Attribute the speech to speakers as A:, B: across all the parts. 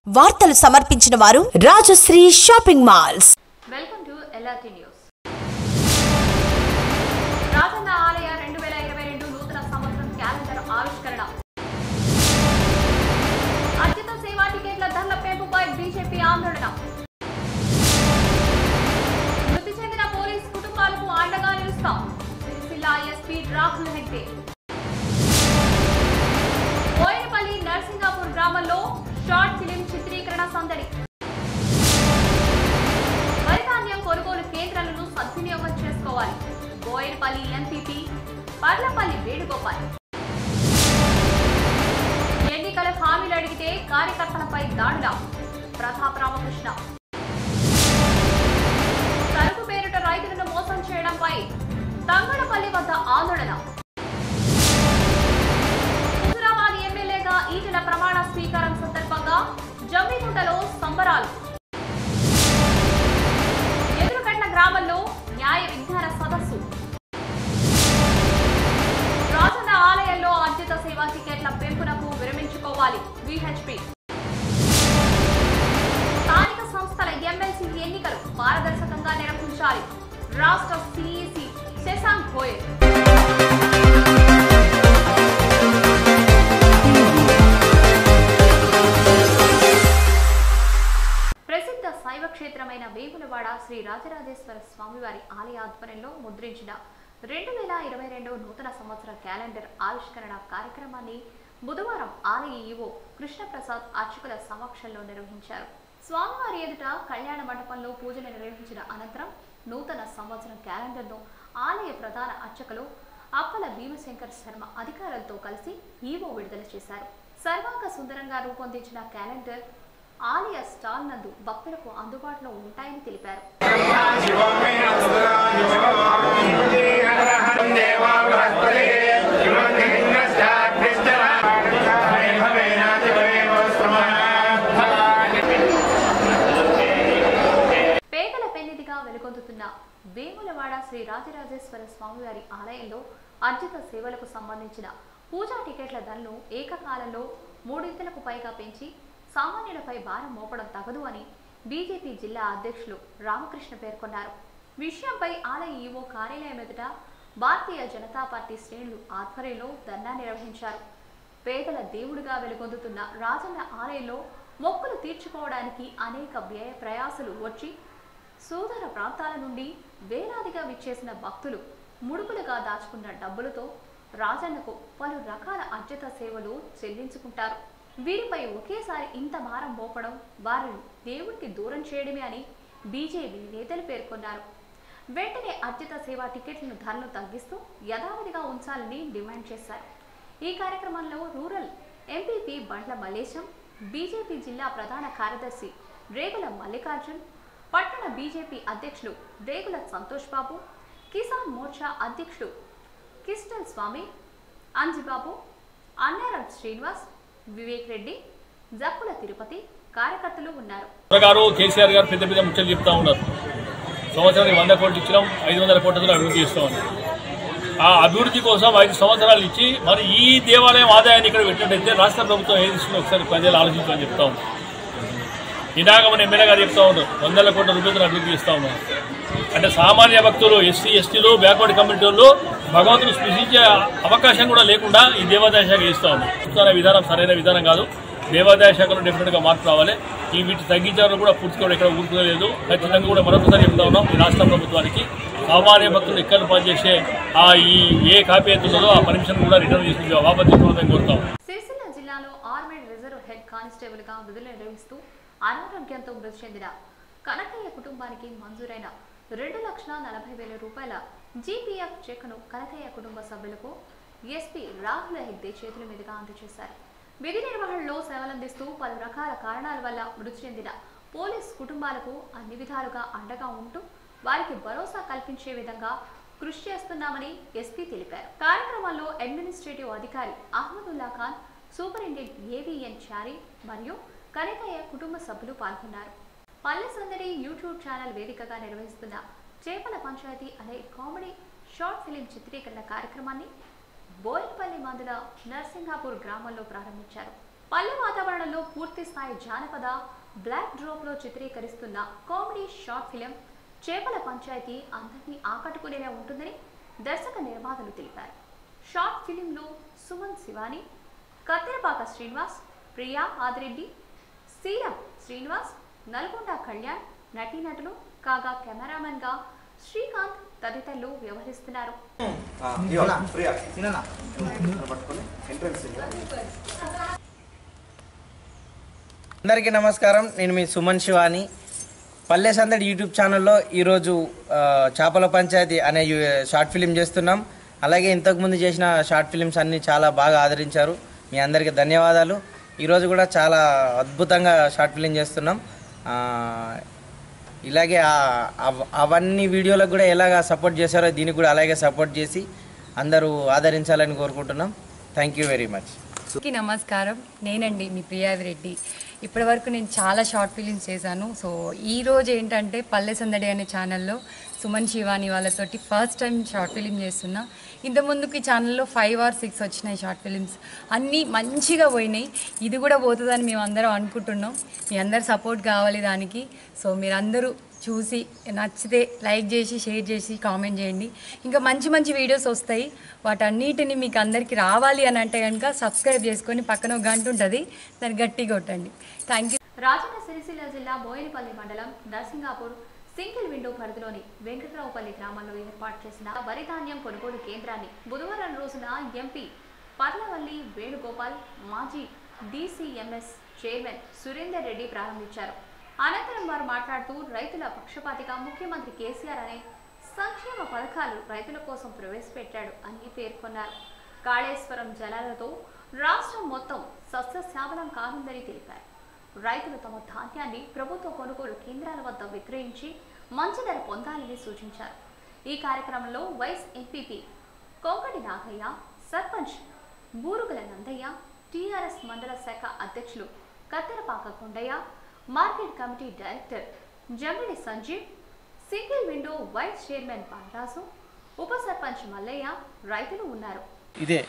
A: వార్తలు సమర్పించిన వారు Rajashri shopping malls
B: welcome to LRT news Rajanna ఆలయ రెండు వేల ఇరవై రెండు నూతన సంవత్సరం క్యాలెండర్ ఆవిష్కరణ అర్జిత సేవా టికెట్ల ధరల పెంపుపై బీజేపీ ఆందోళన మృతి చెందిన పోలీస్ కుటుంబాలకు అండగా నిలుస్తాం సిరిసిల్ల ఎస్పీ రాహుల్ హెగ్డే బోయినపల్లి నర్సింగాపూర్ గ్రామంలో షార్ట్ ఫిలిం చిత్రీకరణ సందడి వరిధాన్యం కొనుగోలు కేంద్రాలను సద్వినియోగం చేసుకోవాలి బోయనపల్లి ఎంపీపీ పర్లపల్లి వేణుగోపాల్ ఎన్నికల హామీలు అడిగితే కార్యకర్తలపై దాడుల ప్రతాప్ రామకృష్ణ సరుకు పేరిట రైతులను మోసం చేయడంపై తంగడపల్లి వద్ద ఆందోళన హుజురాబాద్ ఎమ్మెల్యేగా ఈటెల ప్రమాణ స్వీకారం సందర్భంగా జమ్మిగుంటలో సంబరాలు ఎదురుకట్ల గ్రామంలో న్యాయ విజ్ఞాన సదస్సు రాజన్న ఆలయంలో అర్జిత సేవా టికెట్ల పెంపునకు విరమించుకోవాలి విహెచ్పి స్థానిక సంస్థల ఎమ్మెల్సీ ఎన్నికలు పారదర్శకంగా నిర్వహించాలి రాష్ట్ర సిఈసి శశాంక్ గోయల్ ప్రసిద్ధ శైవ క్షేత్రమైన వేములవాడ శ్రీ రాజరాజేశ్వర స్వామివారి ఆలయ ఆధ్వర్యంలో ముద్రించిన రెండు వేల ఇరవై రెండు నూతన సంవత్సర క్యాలెండర్ ఆవిష్కరణ కార్యక్రమాన్ని బుధవారం ఆలయ ఈవో కృష్ణప్రసాద్ అర్చకుల సమక్షంలో నిర్వహించారు స్వామివారి ఎదుట కళ్యాణ మండపంలో పూజలు నిర్వహించిన అనంతరం నూతన సంవత్సరం క్యాలెండర్ను ఆలయ ప్రధాన అర్చకులు అప్పల భీమశంకర్ శర్మ అధికారులతో కలిసి ఈవో విడుదల చేశారు సర్వాంగ సుందరంగా రూపొందించిన క్యాలెండర్ ఆలయ స్టాల్ నందు భక్తులకు అందుబాటులో ఉంటాయని తెలిపారు పేదల పెన్నిధిగా వెలుగొందుతున్న వేములవాడ శ్రీ రాజరాజేశ్వర స్వామివారి ఆలయంలో అర్జిత సేవలకు సంబంధించిన పూజా టికెట్ల ధరలు ఏకకాలంలో మూడింతలకు పైగా పెంచి సామాన్యులపై భారం మోపడం తగదు అని బీజేపీ జిల్లా అధ్యక్షులు రామకృష్ణ పేర్కొన్నారు విషయంపై ఆలయ ఈవో కార్యాలయం ఎదుట భారతీయ జనతా పార్టీ శ్రేణులు ఆధ్వర్యంలో ధర్నా నిర్వహించారు పేదల దేవుడిగా వెలుగొందుతున్న రాజన్న ఆలయంలో మొక్కులు తీర్చుకోవడానికి అనేక వ్యయ ప్రయాసలు వచ్చి సోదర ప్రాంతాల నుండి వేలాదిగా విచ్చేసిన భక్తులు ముడుపులుగా దాచుకున్న డబ్బులతో రాజన్నకు పలు రకాల అర్జిత సేవలు చెల్లించుకుంటారు వీరిపై ఒకేసారి ఇంత భారం మోపడం వారిని దేవుడికి దూరం చేయడమే అని బీజేపీ నేతలు పేర్కొన్నారు వెంటనే అర్జిత సేవా టికెట్లను ధరలు తగ్గిస్తూ యథావిధిగా ఉంచాలని డిమాండ్ చేశారు ఈ కార్యక్రమంలో rural MPP Bandla Mallesham BJP జిల్లా ప్రధాన కార్యదర్శి రేగుల మల్లికార్జున్ పట్టణ బీజేపీ అధ్యక్షులు రేగుల సంతోష్ బాబు కిసాన్ మోర్చా అధ్యక్షుడు కిస్టల్ స్వామి అంజిబాబు అన్నారం శ్రీనివాస్ వివేక్ రెడ్డి జక్కుల తిరుపతి కార్యకర్తలు ఉన్నారు
C: గారు కేసీఆర్ గారు పెద్ద పెద్ద ముచ్చలు చెప్తా ఉన్నారు సంవత్సరానికి వంద కోట్లు ఇచ్చినాం ఐదు వందల కోట్లతో అభివృద్ధి చేస్తామని ఆ అభివృద్ధి కోసం ఐదు సంవత్సరాలు ఇచ్చి మరి ఈ దేవాలయం ఆదాయాన్ని ఇక్కడ పెట్టినట్టయితే రాష్ట్ర ప్రభుత్వం ఏది ఇస్తుందో ఒకసారి ప్రజలు ఆలోచించమని చెప్తా ఉన్నాం ఇందాక మన ఎమ్మెల్యే గారు చెప్తా ఉన్నారు వందల కోట్ల రూపాయలతో అభివృద్ధి చేస్తా ఉన్నారు అంటే సామాన్య భక్తులు ఎస్సీ ఎస్టీలు బ్యాక్వర్డ్ కమ్యూనిటీ వాళ్ళు భగవంతుని స్పృశించే అవకాశం కూడా లేకుండా ఈ దేవాదాయ శాఖ ఇస్తా ఉంది చూస్తున్న విధానం సరైన విధానం కాదు దేవాదాయ శాఖలో డెఫినెట్ గా మార్పు రావాలి ఈ వీటి తగ్గించారు కూడా పూర్తిగా కూడా ఎక్కడ ఊరుకోలేదు ఖచ్చితంగా కూడా మరొకసారి చెప్తా ఉన్నాం ఈ రాష్ట్ర ప్రభుత్వానికి సామాన్య భక్తులు ఎక్కడ పనిచేసే ఆ ఈ ఏ కాపీ అయితే ఉన్నదో ఆ పర్మిషన్ కూడా రిటర్న్ చేసి వాపస్ తీసుకోవాలని కోరుతాం
B: సిరిసిల్ల జిల్లాలో ఆర్మీ రిజర్వ్ హెడ్ కానిస్టేబుల్ గా విధులు నిర్వహిస్తూ అనారోగ్యంతో మృతి చెందిన కనకయ్య కుటుంబానికి మంజూరైన రెండు లక్షల నలభై వేల రూపాయల జీపీఎఫ్ చెక్ను కనకయ్య కుటుంబ సభ్యులకు ఎస్పీ రాహుల్ హెగ్దే చేతుల మీదుగా అందజేశారు విధి నిర్వహణలో సేవలందిస్తూ పలు రకాల కారణాల వల్ల మృతి చెందిన పోలీస్ కుటుంబాలకు అన్ని విధాలుగా అండగా ఉంటూ వారికి భరోసా కల్పించే విధంగా కృషి చేస్తున్నామని ఎస్పీ తెలిపారు కార్యక్రమంలో అడ్మినిస్ట్రేటివ్ అధికారి అహ్మదుల్లా ఖాన్ సూపరింటెండెంట్ ఏవిఎన్ చారి మరియు కనకయ్య కుటుంబ సభ్యులు పాల్గొన్నారు పల్లె సందడి యూట్యూబ్ ఛానల్ వేదికగా నిర్వహిస్తున్న చేపల పంచాయతీ అనే కామెడీ షార్ట్ ఫిలిం చిత్రీకరణ కార్యక్రమాన్ని బోయినపల్లి మందుల నర్సింగాపూర్ గ్రామంలో ప్రారంభించారు పల్లె వాతావరణంలో పూర్తి స్థాయి జానపద బ్లాక్ డ్రాప్ లో చిత్రీకరిస్తున్న కామెడీ షార్ట్ ఫిలిం చేపల పంచాయతీ అందరినీ ఆకట్టుకునేలా ఉంటుందని దర్శక నిర్మాతలు తెలిపారు షార్ట్ ఫిలింలో సుమన్ శివాని కత్తెరపాక శ్రీనివాస్ ప్రియా ఆదిరెడ్డి సీఎం శ్రీనివాస్ నల్గొండ కళ్యాణ్ నటీనటులు కాగా కెమెరామెన్ గా శ్రీకాంత్ తదితరులు వ్యవహరిస్తున్నారు
D: అందరికీ నమస్కారం నేను మీ సుమన్ శివాని పల్లె సందడి యూట్యూబ్ ఛానల్లో ఈరోజు ఆ, చేపల పంచాయతీ అనే యు- షార్ట్ ఫిలిం చేస్తున్నాం అలాగే ఇంతకుముందు చేసిన షార్ట్ ఫిలిమ్స్ అన్నీ చాలా బాగా ఆదరించారు మీ అందరికీ ధన్యవాదాలు ఈరోజు కూడా చాలా అద్భుతంగా షార్ట్ ఫిలిం చేస్తున్నాం ఆ, ఇలాగే ఆ- అవ- అవన్నీ వీడియోలకు కూడా ఎలాగ సపోర్ట్ చేశారో దీనికి కూడా అలాగే సపోర్ట్ చేసి అందరూ ఆదరించాలని కోరుకుంటున్నాం థ్యాంక్ యూ వెరీ మచ్
E: అందరికీ నమస్కారం నేనండి మీ ప్రియాది రెడ్డి ఇప్పటివరకు నేను చాలా షార్ట్ ఫిలిమ్స్ చేశాను సో ఈ రోజు ఏంటంటే పల్లె సందడి అనే ఛానల్లో సుమన్ శివాని వాళ్ళతోటి ఫస్ట్ టైం షార్ట్ ఫిలిం చేస్తున్నా ఇంతకుముందుకు ఈ ఛానల్లో ఫైవ్ ఆర్ సిక్స్ వచ్చినాయి షార్ట్ ఫిలిమ్స్ అన్నీ మంచిగా పోయినాయి ఇది కూడా పోతుందని మేము అందరం అనుకుంటున్నాం మీ అందరు సపోర్ట్ కావాలి దానికి సో మీరందరూ చూసి నచ్చితే లైక్ చేసి షేర్ చేసి కామెంట్ చేయండి ఇంకా మంచి మంచి వీడియోస్ వస్తాయి వాటన్నిటిని మీకు అందరికీ రావాలి అని అంటే కనుక సబ్స్క్రైబ్ చేసుకొని పక్కన ఒక గంట ఉంటుంది దాన్ని గట్టిగా కొట్టండి థ్యాంక్ యూ
B: రాజన్న సిరిసిల్ల జిల్లా బోయినపల్లి మండలం నర్సింగాపూర్ సింగిల్ విండో పరిధిలోని వెంకట్రావుపల్లి గ్రామంలో ఏర్పాటు చేసిన వరి ధాన్యం కొనుగోలు కేంద్రాన్ని బుధవారం రోజున ఎంపీ పర్లవల్లి వేణుగోపాల్ మాజీ డీసీఎంఎస్ చైర్మన్ సురేందర్ రెడ్డి ప్రారంభించారు అనంతరం వారు మాట్లాడుతూ రైతుల పక్షపాతిగా ముఖ్యమంత్రి కేసీఆర్ అనే సంక్షేమ పథకాలు రైతుల కోసం ప్రవేశపెట్టాడు అని పేర్కొన్నారు కాళేశ్వరం జలాలతో రాష్ట్రం మొత్తం సస్యశ్యామలం కానుందని తెలిపారు రైతులు తమ ధాన్యాన్ని ప్రభుత్వ కొనుగోలు కేంద్రాల వద్ద విక్రయించి మంచి ధర పొందాలని సూచించారు ఈ కార్యక్రమంలో vice MPP Konkati Nagaiah sarpanch Burugula Nandaiah TRS మండల శాఖ అధ్యక్షులు Katterapaka Kondaiah market committee director Jamidi Sanjeev single window vice chairman Balaraju ఉప సర్పంచ్ మల్లయ్య రైతులు ఉన్నారు
F: ఇదే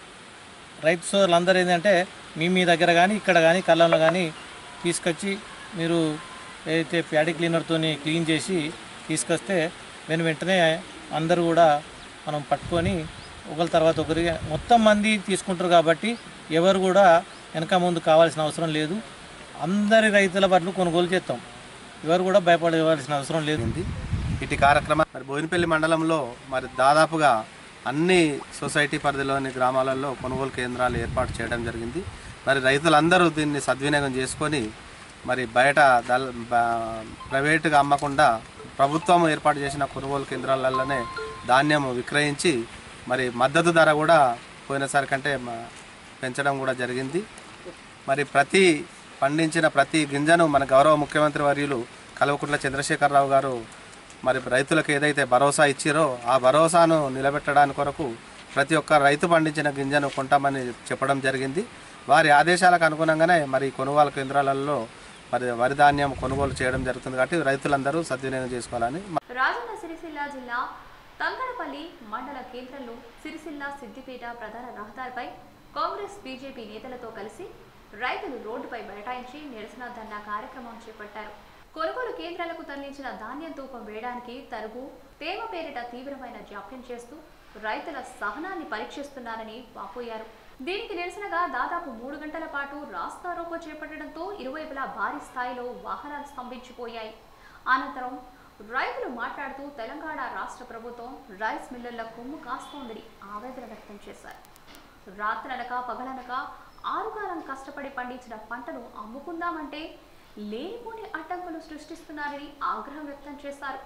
F: రైతు సోదరులందరూ ఏంటంటే మీ మీ దగ్గర కానీ ఇక్కడ కానీ కళ్ళంలో కానీ తీసుకొచ్చి మీరు ఏదైతే ప్యాడీ క్లీనర్తో క్లీన్ చేసి తీసుకొస్తే వెను వెంటనే అందరూ కూడా మనం పట్టుకొని ఒకరి తర్వాత ఒకరిగా మొత్తం మంది తీసుకుంటారు కాబట్టి ఎవరు కూడా వెనక ముందు కావాల్సిన అవసరం లేదు అందరి రైతుల బట్టలు కొనుగోలు చేస్తాం ఎవరు కూడా భయపడవలసిన అవసరం లేదు
G: జరిగింది ఇటు కార్యక్రమం మరి బోయినపల్లి మండలంలో మరి దాదాపుగా అన్ని సొసైటీ పరిధిలోని గ్రామాలలో కొనుగోలు కేంద్రాలు ఏర్పాటు చేయడం జరిగింది మరి రైతులందరూ దీన్ని సద్వినియోగం చేసుకొని మరి బయట దల్ బ- ప్రైవేటుగా అమ్మకుండా ప్రభుత్వం ఏర్పాటు చేసిన కొనుగోలు కేంద్రాలలోనే ధాన్యం విక్రయించి మరి మద్దతు ధర కూడా పోయినసారి కంటే మ- పెంచడం కూడా జరిగింది మరి ప్రతి పండించిన ప్రతి గింజను మన గౌరవ ముఖ్యమంత్రి వర్యులు కల్వకుంట్ల చంద్రశేఖరరావు గారు మరి రైతులకు ఏదైతే భరోసా ఇచ్చిరో ఆ భరోసాను నిలబెట్టడానికి కొరకు ప్రతి ఒక్క రైతు పండించిన గింజను కొంటామని చెప్పడం జరిగింది వారి ఆదేశాలకు అనుగుణంగానే మరి కొనుగోలు కేంద్రాలలో మరి వరి ధాన్యం కొనుగోలు చేయడం జరుగుతుంది కాబట్టి రైతులందరూ సద్వినియోగం చేసుకోవాలని
B: రాజన్న సిరిసిల్ల జిల్లా తంగడపల్లి మండల కేంద్రంలో సిరిసిల్ల సిద్దిపేట ప్రధాన రహదారిపై కాంగ్రెస్ బీజేపీ నేతలతో కలిసి రైతులు రోడ్డుపై బైఠాయించి నిరసన ధర్నా కార్యక్రమం చేపట్టారు కొనుగోలు కేంద్రాలకు తరలించిన ధాన్యం తూకం వేయడానికి తరుగు తేమ పేరిట తీవ్రమైన జాప్యం చేస్తూ రైతుల సహనాన్ని పరీక్షిస్తున్నారని వాపోయారు దీనికి నిరసనగా దాదాపు మూడు గంటల పాటు రాస్తారోకో చేపట్టడంతో ఇరువైపులా భారీ స్థాయిలో వాహనాలు స్తంభించిపోయాయి అనంతరం రైతులు మాట్లాడుతూ తెలంగాణ రాష్ట్ర ప్రభుత్వం రైస్ మిల్లర్ల కొమ్ము కాస్తోందని ఆవేదన వ్యక్తం చేశారు రాత్రనక పగలనక ఆరుగాలం కష్టపడి పండించిన పంటను అమ్ముకుందామంటే లేనిపోని అడ్డంకులు సృష్టిస్తున్నారని ఆగ్రహం వ్యక్తం చేశారు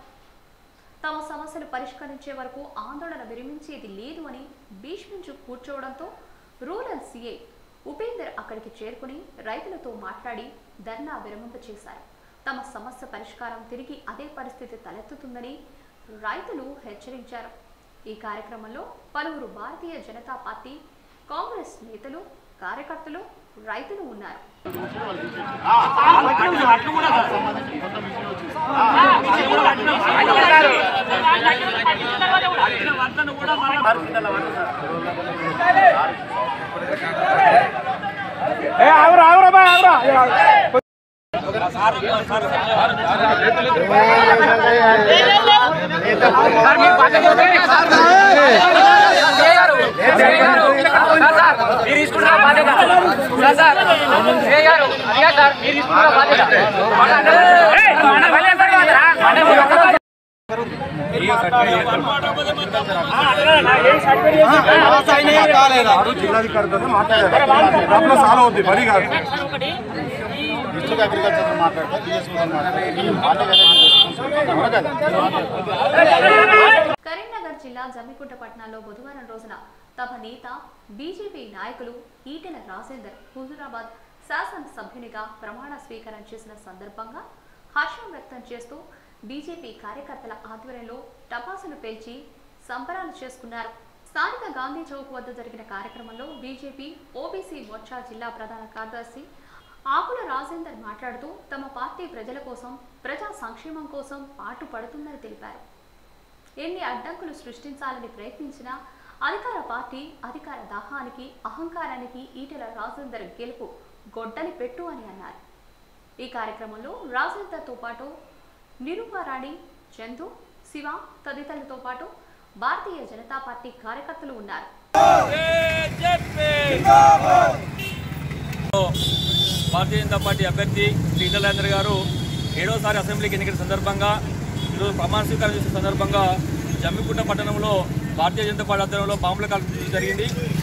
B: తమ సమస్యలు పరిష్కరించే వరకు ఆందోళన విరమించేది లేదు అని భీష్మించు కూర్చోవడంతో రూరల్ సీఐ ఉపేందర్ అక్కడికి చేరుకుని రైతులతో మాట్లాడి ధర్నా విరమింప చేశారు తమ సమస్య పరిష్కారం తిరిగి అదే పరిస్థితి తలెత్తుతుందని రైతులు హెచ్చరించారు ఈ కార్యక్రమంలో పలువురు భారతీయ జనతా పార్టీ కాంగ్రెస్ నేతలు కార్యకర్తలు రైతులు ఉన్నారు కరీంనగర్ జిల్లా జమ్మికుంట పట్టణంలో బుధవారం రోజున తమ నేత బీజేపీ నాయకులు ఈటెల రాజేందర్ హుజురాబాద్ శాసనసభ్యునిగా ప్రమాణ స్వీకారం చేసిన సందర్భంగా హర్షం వ్యక్తం చేస్తూ బీజేపీ కార్యకర్తల ఆధ్వర్యంలో టపాసులు పేల్చి సంబరాలు చేసుకున్నారు స్థానిక గాంధీ చౌక్ వద్ద జరిగిన కార్యక్రమంలో బీజేపీ ఓబీసీ మోర్చా జిల్లా ప్రధాన కార్యదర్శి ఆకుల రాజేందర్ మాట్లాడుతూ తమ పార్టీ ప్రజల కోసం ప్రజా సంక్షేమం కోసం పాటు పడుతుందని తెలిపారు ఎన్ని అడ్డంకులు సృష్టించాలని ప్రయత్నించినా అధికార పార్టీ అధికార దాహానికి అహంకారానికి ఈటెల రాజేందర్ గెలుపు గొడ్డలి పెట్టు అని అన్నారు ఈ కార్యక్రమంలో రాజేందర్తో పాటు నిరూపారాణి చందు శివ తదితరులతో పాటు భారతీయ జనతా పార్టీ కార్యకర్తలు ఉన్నారు
H: భారతీయ జనతా పార్టీ అభ్యర్థి శ్రీ ఈటలేందర్ గారు ఏడోసారి అసెంబ్లీకి ఎన్నికల సందర్భంగా ఈరోజు ప్రమాణ స్వీకారం చేసిన సందర్భంగా జమ్మికుంట పట్టణంలో భారతీయ జనతా పార్టీ ఆధ్వర్యంలో బాంబుల కాల్చడం జరిగింది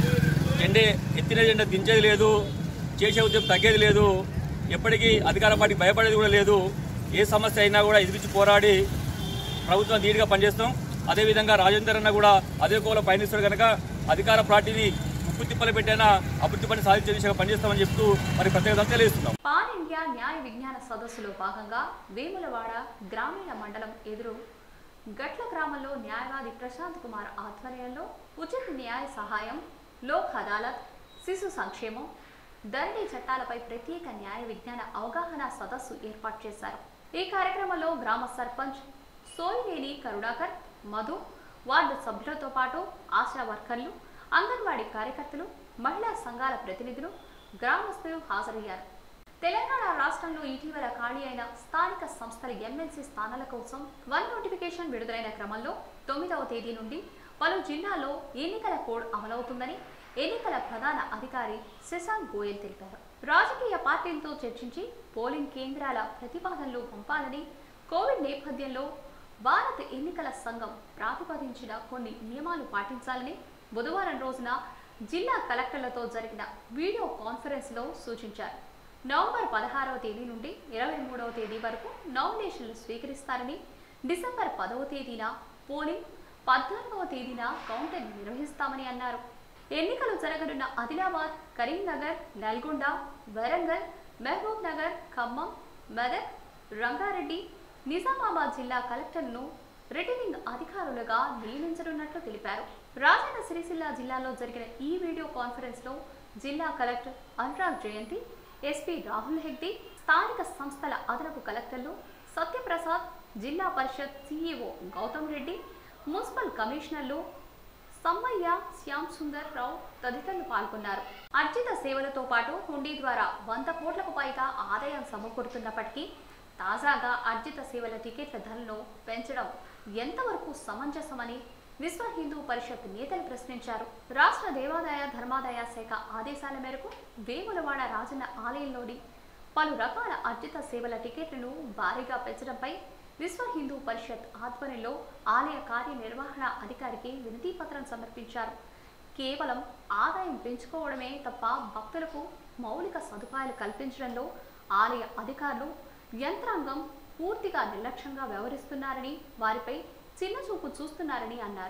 H: జెండే ఎత్తిన జెండా దించేది లేదు చేసే ఉద్యమం తగ్గేది లేదు ఎప్పటికీ అధికార పార్టీ భయపడేది కూడా లేదు ఏ సమస్య అయినా కూడా ఎదిరించి పోరాడి ప్రభుత్వం ధీటుగా పనిచేస్తాం అదేవిధంగా రాజేందర్ అన్న కూడా అదే కోలో పయనిస్తాడు కనుక అధికార పార్టీని ముప్పు తిప్పలు పెట్టైనా అభివృద్ధి పని సాధించే దిశగా పనిచేస్తామని చెప్తూ మరి ప్రత్యేకత తెలియజేస్తున్నాం
B: పాన్ ఇండియా న్యాయ విజ్ఞాన సదస్సులో భాగంగా వేములవాడ గ్రామీణ మండలం ఎదురు గట్ల గ్రామంలో న్యాయవాది ప్రశాంత్ కుమార్ ఆధ్వర్యంలో ఉచిత న్యాయ సహాయం లోక్ అదాలత్ శిశు సంక్షేమం ధరణి చట్టాలపై ప్రత్యేక న్యాయ విజ్ఞాన అవగాహన సదస్సు ఏర్పాటు చేశారు ఈ కార్యక్రమంలో గ్రామ సర్పంచ్ సోయినేని కరుణాకర్ మధు వార్డు సభ్యులతో పాటు ఆశా వర్కర్లు అంగన్వాడీ కార్యకర్తలు మహిళా సంఘాల ప్రతినిధులు గ్రామస్తులు హాజరయ్యారు తెలంగాణ రాష్ట్రంలో ఇటీవల ఖాళీ అయిన స్థానిక సంస్థల ఎమ్మెల్సీ స్థానాల కోసం వన్ నోటిఫికేషన్ విడుదలైన క్రమంలో తొమ్మిదవ తేదీ నుండి పలు జిల్లాల్లో ఎన్నికల కోడ్ అమలవుతుందని ఎన్నికల ప్రధాన అధికారి శశాంక్ గోయల్ తెలిపారు రాజకీయ పార్టీలతో చర్చించి పోలింగ్ కేంద్రాల ప్రతిపాదనలు పంపాలని కోవిడ్ నేపథ్యంలో భారత ఎన్నికల సంఘం ప్రాతిపాదించిన కొన్ని నియమాలు పాటించాలని బుధవారం రోజున జిల్లా కలెక్టర్లతో జరిగిన వీడియో కాన్ఫరెన్స్లో సూచించారు నవంబర్ పదహారవ తేదీ నుండి ఇరవై మూడవ తేదీ వరకు నామినేషన్లు స్వీకరిస్తారని డిసెంబర్ పదవ తేదీన పోలింగ్ పద్నాలుగవ తేదీన కౌంటింగ్ నిర్వహిస్తామని అన్నారు ఎన్నికలు జరగనున్న ఆదిలాబాద్ కరీంనగర్ నల్గొండ వరంగల్ మహబూబ్ నగర్ ఖమ్మం మెదక్ రంగారెడ్డి నిజామాబాద్ జిల్లా కలెక్టర్ను రిటర్నింగ్ అధికారులుగా నియమించనున్నట్లు తెలిపారు రాజన్న సిరిసిల్ల జిల్లాలో జరిగిన ఈ వీడియో కాన్ఫరెన్స్ లో జిల్లా కలెక్టర్ అనురాగ్ జయంతి ఎస్పీ రాహుల్ హెగ్డే స్థానిక సంస్థల అదనపు కలెక్టర్లు సత్యప్రసాద్ జిల్లా పరిషత్ సీఈఓ గౌతమ్ రెడ్డి మున్సిపల్ కమిషనర్లు సమ్మయ్య శ్యామ్ సుందర్ రావు తదితరులు పాల్గొన్నారు అర్జిత సేవలతో పాటు హుండీ ద్వారా వంద కోట్లకు పైగా ఆదాయం సమకూరుతున్నప్పటికీ తాజాగా అర్జిత సేవల టికెట్ల ధరలను పెంచడం ఎంతవరకు సమంజసమని విశ్వ హిందూ పరిషత్ నేతలు ప్రశ్నించారు రాష్ట్ర దేవాదాయ ధర్మాదాయ శాఖ ఆదేశాల మేరకు వేములవాడ రాజన్న ఆలయంలోని పలు రకాల అర్జిత సేవల టికెట్లను భారీగా పెంచడంపై విశ్వ హిందూ పరిషత్ ఆధ్వర్యంలో ఆలయ కార్యనిర్వహణ అధికారికి వినతి పత్రం సమర్పించారు కేవలం ఆదాయం పెంచుకోవడమే తప్ప భక్తులకు మౌలిక సదుపాయాలు కల్పించడంలో ఆలయ అధికారులు యంత్రాంగం పూర్తిగా నిర్లక్ష్యంగా వ్యవహరిస్తున్నారని వారిపై చిన్నచూపు చూస్తున్నారని అన్నారు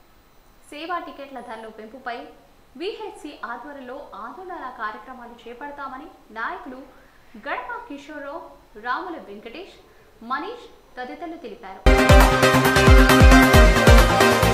B: సేవా టికెట్ల ధరల పెంపుపై విహెచ్సి ఆధ్వర్యంలో ఆందోళన కార్యక్రమాలు చేపడతామని నాయకులు గడప కిషోర్రావు రాముల వెంకటేష్ మనీష్ తదితరులు తెలిపారు